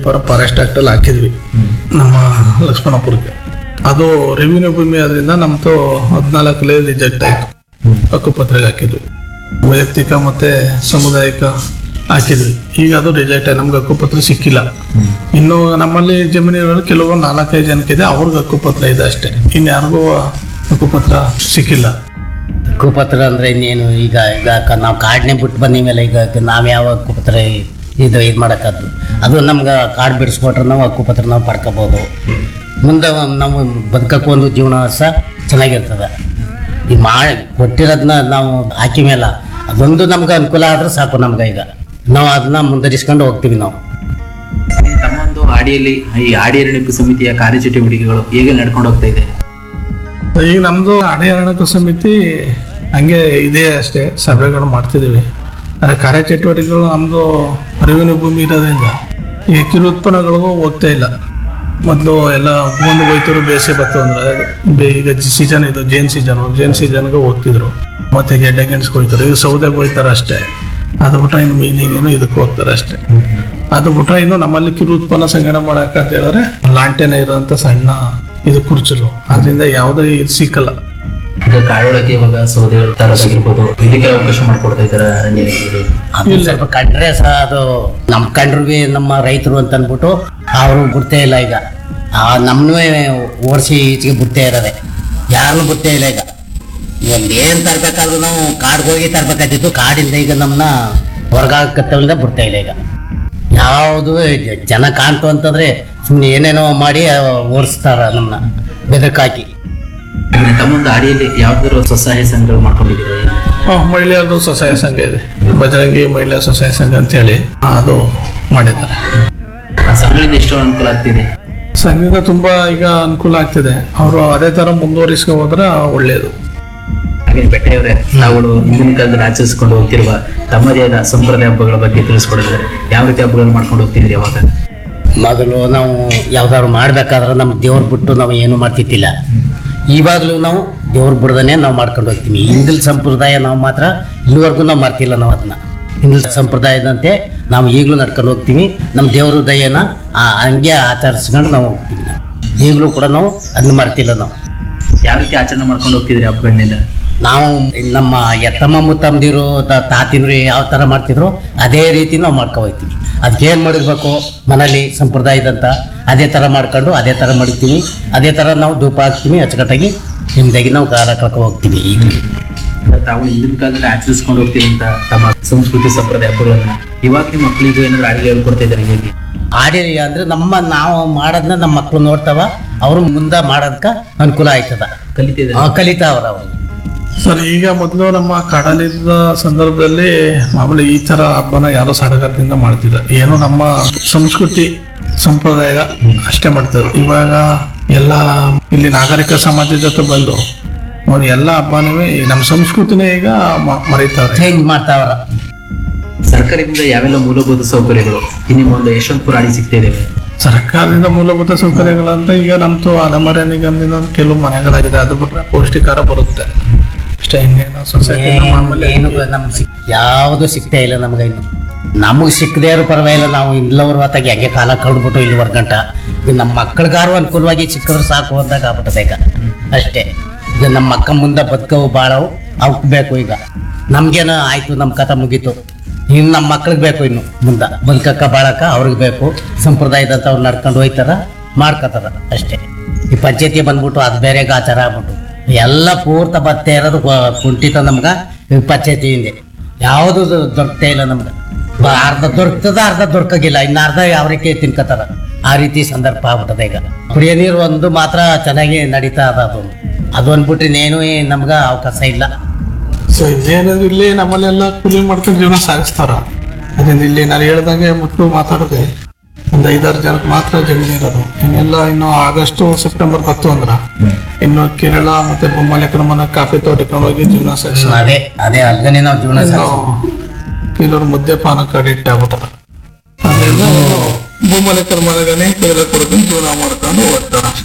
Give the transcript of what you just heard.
For forest act ಅಲ್ಲಿ ಹಾಕಿದ್ವಿ ನಮ್ಮ ಲಕ್ಷ್ಮಣಪುರಕ್ಕೆ ಅದು ರೆವಿನ್ಯೂ ಭೂಮಿ ಆದ್ರಿಂದ ನಮ್ದು ಹದಿನಾಲ್ಕಲೇ ರಿಜೆಕ್ಟ್ ಆಯ್ತು ಹಕ್ಕುಪತ್ರೆಗೆ ಹಾಕಿದ್ವಿ ವೈಯಕ್ತಿಕ ಮತ್ತೆ ಸಾಮುದಾಯಿಕ ಹಾಕಿದ್ವಿ ಈಗ ಅದು ರಿಜೆಕ್ಟ್ ಆಯ್ತು ನಮ್ಗೆ ಹಕ್ಕುಪತ್ರ ಸಿಕ್ಕಿಲ್ಲ ಇನ್ನು ನಮ್ಮಲ್ಲಿ ಜಮೀನುಗಳು ಕೆಲವು ನಾಲ್ಕೈದು ಜನಕ್ಕಿದೆ ಅವ್ರಿಗೆ ಹಕ್ಕುಪತ್ರ ಇದೆ ಅಷ್ಟೇ ಇನ್ಯಾರಿಗೂ ಹಕ್ಕುಪತ್ರ ಸಿಕ್ಕಿಲ್ಲ ಹಕ್ಕುಪತ್ರ ಅಂದ್ರೆ ಇನ್ನೇನು ಈಗ ಈಗ ಕ- ನಾವು ಕಾಡ್ನೆ ಬಿಟ್ಟು ಬಂದಿಮೇಲೆ ಈಗ ನಾವು ಯಾವ ಹಕ್ಕುಪತ್ರ ಇದು ಇದು ಮಾಡೋಕ್ಕದ್ದು ಅದು ನಮ್ಗೆ ಕಾರ್ಡ್ ಬಿಡಿಸ್ಕೊಟ್ರೆ ನಾವು ಹಕ್ಕುಪತ್ರ ನಾವು ಪಡ್ಕೋಬೋದು ಮುಂದೆ ನಾವು ಬದುಕಕ್ಕೆ ಒಂದು ಜೀವನ ಸಹ ಚೆನ್ನಾಗಿರ್ತದೆ ಈ ಮಾಡಿ ಕೊಟ್ಟಿರೋದನ್ನ ನಾವು ಹಾಕಿ ಮೇಲೆ ಅದೊಂದು ನಮ್ಗೆ ಅನುಕೂಲ ಆದ್ರೆ ಸಾಕು ನಮ್ಗೆ ಈಗ ನಾವು ಅದನ್ನ ಮುಂದುವರಿಸ್ಕೊಂಡು ಹೋಗ್ತೀವಿ ನಾವು ತಮ್ಮ ಒಂದು ಆಡಿಯಲ್ಲಿ ಈ ಆಡಿ ಅರಣ್ಯಕ್ಕೆ ಸಮಿತಿಯ ಕಾರ್ಯಚಟುವಟಿಕೆಗಳು ಹೇಗೆ ನಡ್ಕೊಂಡು ಹೋಗ್ತಾ ಇದೆ ಈಗ ನಮ್ದು ಅರಣ್ಯಕ ಸಮಿತಿ ಹಂಗೆ ಇದೆ ಅಷ್ಟೇ ಸಭೆಗಳು ಮಾಡ್ತಿದ್ದೀವಿ ಅದೇ ಕಾರ್ಯಚಟುವಟಿಕೆಗಳು ನಮ್ದು ರೆವಿನ್ಯೂ ಭೂಮಿ ಇರೋದ್ರಿಂದ ಈ ಕಿರು ಉತ್ಪನ್ನಗಳಿಗೂ ಹೋಗ್ತಾ ಇಲ್ಲ ಮೊದಲು ಎಲ್ಲ ಒಂದು ಹೋಯ್ತರು ಬೇಸಿಗೆ ಬತ್ತು ಅಂದ್ರೆ ಬೇ- ಈಗ ಸೀಸನ್ ಇದು ಜೇನ್ ಸೀಸನ್ ಜೇನ್ ಸೀಸನ್ಗೆ ಹೋಗ್ತಿದ್ರು ಮತ್ತೆ ಗೆಡ್ಡೆ ಗೆಣಸ್ಗೆ ಹೋಯ್ತಾರೆ ಈಗ ಸೌದೆಗೆ ಹೋಯ್ತಾರೆ ಅಷ್ಟೇ ಅದು ಬಿಟ್ರೆ ಇನ್ನು ಮೀನಿಗೇನು ಇದಕ್ಕೆ ಹೋಗ್ತಾರೆ ಅಷ್ಟೇ ಅದು ಬಿಟ್ರೆ ಇನ್ನು ನಮ್ಮಲ್ಲಿ ಕಿರು ಉತ್ಪನ್ನ ಸಂಗ್ರಹಣೆ ಮಾಡಕ್ಕೆ ಅಂತ ಹೇಳಿದ್ರೆ ಲಾಂಟೆನ ಇರೋಂಥ ಸಣ್ಣ ಇದು ಕುರ್ಚಲು ಅದರಿಂದ ಯಾವುದೇ ಇದು ಸಿಕ್ಕಲ್ಲ ಈಗ ಕಾಡೊಳಗೆ ಇವಾಗ ಸೌದೆಗಳು ತರೋದಾಗಿರ್ಬೋದು ಇದಕ್ಕೆ ಅವಕಾಶ ಮಾಡಿಕೊಡ್ತಾ ಇದ್ದಾರೆ ಅರಣ್ಯ ಇಲಾಖೆಯವರು. ಅದು ಸ್ವಲ್ಪ ಕಂಡ್ರೆ ಸಹ ಅದು ನಮ್ಮ ಕಂಡ್ರಿಗೆ ನಮ್ಮ ರೈತರು ಅಂತ ಅಂದ್ಬಿಟ್ಟು ಅವರು ಬಿಡ್ತೇ ಇಲ್ಲ ಈಗ ಆ ನಮ್ಮನ್ನೂ ಓಡಿಸಿ ಈಚೆಗೆ ಬಿಡ್ತೇ ಇರೋದೆ ಯಾರನ್ನೂ ಬಿಡ್ತೇ ಇಲ್ಲ ಈಗ ಒಂದು ಏನು ತರಬೇಕಾದ್ರೂ ನಾವು ಕಾಡ್ಗೆ ಹೋಗಿ ತರಬೇಕಾಗಿತ್ತು ಕಾಡಿಂದ ಈಗ ನಮ್ಮನ್ನ ಹೊರಗಾಕತ್ತವಿಂದ ಬಿಡ್ತಾ ಇಲ್ಲ ಈಗ ಯಾವುದು ಜನ ಕಾಣ್ತು ಅಂತಂದ್ರೆ ಸುಮ್ಮನೆ ಏನೇನೋ ಮಾಡಿ ಓಡಿಸ್ತಾರ ನಮ್ಮನ್ನ ಬೆದಕಾಕಿ ಈಗ ತಮ್ಮೊಂದು ಆಡಿಯಲ್ಲಿ ಯಾವ್ದಾದ್ರು ಸ್ವಸಹಾಯ ಸಂಘಗಳು ಮಾಡ್ಕೊಂಡಿದ್ದೀರಾ ಆ, ಮಹಿಳೆಯರದು ಸ್ವಸಹಾಯ ಸಂಘ ಇದೆ ಬಜರಂಗಿ ಮಹಿಳಾ ಸ್ವಸಹಾಯ ಸಂಘ ಅಂತೇಳಿ ಅದು ಮಾಡಿದ್ದಾರೆ ಆ ಸಂಘದಿಂದ ಎಷ್ಟು ಅನುಕೂಲ ಆಗ್ತಿದೆ ಸಂಘಕ್ಕೆ ತುಂಬಾ ಈಗ ಅನುಕೂಲ ಆಗ್ತಿದೆ ಅವರು ಅದೇ ತರ ಮುಂದುವರಿಸ್ಕೊ ಹೋದ್ರೆ ಒಳ್ಳೇದು ಹಾಗೆ ಬೆಟ್ಟೆಯವರೇ ತಾವುಗಳು ಹಿಂದಿನ ಕಾಲದಲ್ಲಿ ಆಚರಿಸಿಕೊಂಡು ಹೋಗ್ತಿರುವ ತಮ್ಮದೇ ಆದ ಸಂಪ್ರದಾಯ ಹಬ್ಬಗಳ ಬಗ್ಗೆ ತಿಳಿಸ್ಕೊಡಿದ್ದಾರೆ ಯಾವ ರೀತಿ ಹಬ್ಬಗಳು ಮಾಡ್ಕೊಂಡು ಹೋಗ್ತಿದ್ರಿ ಅವಾಗ ಮೊದಲು ನಾವು ಯಾವ್ದಾದ್ರು ಮಾಡ್ಬೇಕಾದ್ರೆ ನಮ್ಮ ದೇವ್ರು ಬಿಟ್ಟು ನಾವು ಏನು ಮಾಡ್ತಿದ್ದಿಲ್ಲ ಇವಾಗಲೂ ನಾವು ದೇವ್ರ ಬಿಡ್ದನೆ ನಾವು ಮಾಡ್ಕೊಂಡು ಹೋಗ್ತೀವಿ ಹಿಂದಿಲ್ ಸಂಪ್ರದಾಯ ನಾವು ಮಾತ್ರ ಇಲ್ಲಿವರೆಗೂ ನಾವು ಮಾಡ್ತಿಲ್ಲ ನಾವು ಅದನ್ನ ಹಿಂದಿಲ್ ಸಂಪ್ರದಾಯದಂತೆ ನಾವು ಈಗಲೂ ನಡ್ಕೊಂಡು ಹೋಗ್ತೀವಿ ನಮ್ಮ ದೇವ್ರ ದಯನ ಆ ಹಂಗೆ ಆಚರಿಸ್ಕೊಂಡು ನಾವು ಹೋಗ್ತೀವಿ ನಾವು ಈಗಲೂ ಕೂಡ ನಾವು ಅದನ್ನ ಮಾಡ್ತಿಲ್ಲ ನಾವು ಯಾವ ರೀತಿ ಆಚರಣೆ ಮಾಡ್ಕೊಂಡು ಹೋಗ್ತಿದ್ರಿ ಹಬ್ಬಗಳನ್ನೆಲ್ಲ ನಾವು ನಮ್ಮ ಎತ್ತಮ್ಮ ಮುತ್ತಮ್ಮದಿರು ತಾತಿನರು ಯಾವ ಥರ ಮಾಡ್ತಿದ್ರು ಅದೇ ರೀತಿ ನಾವು ಮಾಡ್ಕೊ ಹೋಗ್ತೀವಿ ಅದಕ್ಕೆ ಏನು ಮಾಡಿರ್ಬೇಕು ಮನೇಲಿ ಸಂಪ್ರದಾಯದಂತ ಅದೇ ಥರ ಮಾಡ್ಕೊಂಡು ಅದೇ ಥರ ಮಾಡ್ತೀವಿ ಅದೇ ಥರ ನಾವು ಧೂಪ ಹಾಕ್ತೀವಿ ಅಚ್ಚುಕಟ್ಟಾಗಿ ನಿಮ್ದಾಗಿ ನಾವು ಕಾಲ ಕಳ್ಕೊ ಹೋಗ್ತೀವಿ ಈಗ ತಾವು ಹಿಂದಿನ ಕಾಲದಲ್ಲಿ ಆಚರಿಸ್ಕೊಂಡು ಹೋಗ್ತಿರುವಂತ ತಮ್ಮ ಸಂಸ್ಕೃತಿ ಸಂಪ್ರದಾಯ ಹಬ್ಬಗಳನ್ನ ಇವಾಗ ನಿಮ್ಮ ಮಕ್ಕಳಿಗೂ ಏನಾದ್ರು ಅಡಿಗೆ ಹೇಳ್ಕೊಡ್ತಾ ಇದ್ದಾರೆ ಹೇಗೆ ಆಡಿ ಅಂದ್ರೆ ನಮ್ಮ ನಾವು ಮಾಡೋದನ್ನ ನಮ್ಮ ಮಕ್ಕಳು ನೋಡ್ತಾವ ಅವರು ಮುಂದೆ ಮಾಡೋದಕ್ಕೆ ಅನುಕೂಲ ಆಯ್ತದ ಕಲಿತಿದ್ದಾರೆ ಆ, ಕಲಿತಾವ್ರ ಅವರು ಸರ್ ಈಗ ಮೊದಲು ನಮ್ಮ ಕಾಡಲಿದ್ದ ಸಂದರ್ಭದಲ್ಲಿ ಮಾಮೂಲಿ ಈ ತರ ಹಬ್ಬನ ಯಾರೋ ಸಡಗರದಿಂದ ಮಾಡ್ತಿಲ್ಲ ಏನೋ ನಮ್ಮ ಸಂಸ್ಕೃತಿ ಸಂಪ್ರದಾಯ ಅಷ್ಟೇ ಮಾಡ್ತಾರೆ ಇವಾಗ ಎಲ್ಲ ಇಲ್ಲಿ ನಾಗರಿಕ ಸಮಾಜದ ಜೊತೆ ಬಂದು ಅವ್ರು ಎಲ್ಲ ಹಬ್ಬನೂ ನಮ್ಮ ಸಂಸ್ಕೃತಿನೇ ಈಗ ಮ- ಮರೀತಾರೆ ಚೇಂಜ್ ಮಾಡ್ತಾವ್ರ ಸರ್ಕಾರದಿಂದ ಯಾವೆಲ್ಲ ಮೂಲಭೂತ ಸೌಕರ್ಯಗಳು ಈ ನಿಮ್ಮ ಒಂದು ಯಶವಂತಪುರ ಆಡಿ ಸಿಗ್ತಾ ಇದ್ದೇವೆ ಸರ್ಕಾರದಿಂದ ಮೂಲಭೂತ ಸೌಕರ್ಯಗಳಂತ ಈಗ ನಮ್ದು ಅಲೆಮಾರಿ ನಿಗಮದಿಂದ ಒಂದು ಕೆಲವು ಮನೆಗಳಾಗಿದೆ ಅದು ಬಿಟ್ರೆ ಪೌಷ್ಟಿಕಾರ ಬರುತ್ತೆ ಅಷ್ಟೇ ಇನ್ನೇನು ಸೊಸೈಟಿ ಮಾಮೂಲಿ ಏನು ನಮ್ಗೆ ಸಿಕ್ ಯಾವುದು ಸಿಗ್ತಾ ಇಲ್ಲ ನಮ್ಗೆ ಇನ್ನು ನಮಗೆ ಸಿಕ್ಕದೇ ಇರೋ ಪರವಾಗಿಲ್ಲ ನಾವು ಇಲ್ಲವ್ರ ಹೊತ್ತಾಗಿ ಹೆಂಗೆ ಕಾಲ ಕಳ್ದ್ಬಿಟ್ಟು ಇಲ್ಲಿವರೆಗೆ ಗಂಟ ಈಗ ನಮ್ಮ ಮಕ್ಕಳಿಗಾರು ಅನುಕೂಲವಾಗಿ ಸಿಕ್ಕಿದ್ರೆ ಸಾಕು ಅಂದಾಗ ಆಗ್ಬಿಟ್ಟದೆ ಈಗ ಅಷ್ಟೇ ಈಗ ನಮ್ಮ ಮಕ್ಕ ಮುಂದೆ ಬದುಕವು ಬಾಳವು ಅವಕ್ಕೆ ಬೇಕು ಈಗ ನಮ್ಗೇನೋ ಆಯ್ತು ನಮ್ಮ ಕಥೆ ಮುಗೀತು ಇನ್ನು ನಮ್ಮ ಮಕ್ಳಿಗೆ ಬೇಕು ಇನ್ನು ಮುಂದೆ ಬದುಕಕ್ಕ ಬಾಳಕ ಅವ್ರಿಗೆ ಬೇಕು ಸಂಪ್ರದಾಯದಂತ ಅವ್ರು ನಡ್ಕೊಂಡು ಹೋಯ್ತಾರ ಮಾಡ್ಕೋತಾರ ಅಷ್ಟೇ ಈ ಪಂಚಾಯತಿ ಬಂದ್ಬಿಟ್ಟು ಅದು ಬೇರೆ ಆಚಾರ ಆಗ್ಬಿಟ್ಟು ಎಲ್ಲ ಪೂರ್ತ ಬರ್ತಾ ಇರೋದು ಕ- ಕುಂಠಿತ ನಮ್ಗ ಈ ಪಂಚಾಯತಿಯಿಂದ ಯಾವುದು ದೊರಕ್ತಾ ಇಲ್ಲ ನಮ್ಗೆ ಬ- ಅರ್ಧ ದೊರಕ್ತದ ಅರ್ಧ ದೊರಕಾಗಿಲ್ಲ ಇನ್ನು ಅರ್ಧ ಯಾವ ರೀತಿ ತಿನ್ಕೋತಾರ ಆ ರೀತಿ ಸಂದರ್ಭ ಆಗ್ಬಿಟ್ಟದೆ ಈಗ ಕುಡಿಯೋ ನೀರು ಒಂದು ಮಾತ್ರ ಚೆನ್ನಾಗಿ ನಡೀತಾ ಅದ ಅದು ಅದು ಅಂದ್ಬಿಟ್ರೆ ಇನ್ನೇನು ನಮ್ಗೆ ಅವಕಾಶ ಇಲ್ಲ ಸೊ ಇದೇನಂದ್ರೆ ಇಲ್ಲಿ ನಮ್ಮಲ್ಲೆಲ್ಲ ಕೂಲಿ ಮಾಡ್ಕೊಂಡು ಜೀವನ ಸಾಗಿಸ್ತಾರ ಅದರಿಂದ ಇಲ್ಲಿ ನಾನು ಹೇಳ್ದಂಗೆ ಮುಟ್ಟು ಮಾತಾಡದೆ ಒಂದು ಐದಾರು ಜನಕ್ಕೆ ಮಾತ್ರ ಜಮೀನು ಇರೋದು ಇನ್ನೆಲ್ಲ ಇನ್ನು ಆಗಸ್ಟ್ ಸೆಪ್ಟೆಂಬರ್ ಹತ್ತು ಅಂದ್ರ ಇನ್ನು ಕೇರಳ ಮತ್ತೆ ಬೊಮ್ಮಲೆ ಕ್ರಮನ ಕಾಫಿ ತೋಟಕ್ಕೆ ಹೋಗಿ ಜೀವನ ಸಾಗಿಸ್ತಾರೆ ಅದೇ ಅದೇ ಅಲ್ಗನೆ ನಾವು ಜೀವನ ಇನ್ನು ಸಾಗಿಸ್ತೀವಿ. ಕೆಲವರು ಮದ್ಯ ಪಾನ ಅಡಿಕ್ಟ್ ಆಗ್ಬಿಟ್ಟಾರ ಅದರಿಂದ ಭೂಮಲೆ ಕರ್ಮನಗನೆ ಕೇರಳ ಕೊಡ್ಕೊಂಡು ಜೀವನ ಮಾಡ್ಕೊಂಡು ಹೋಗ್ತಾರ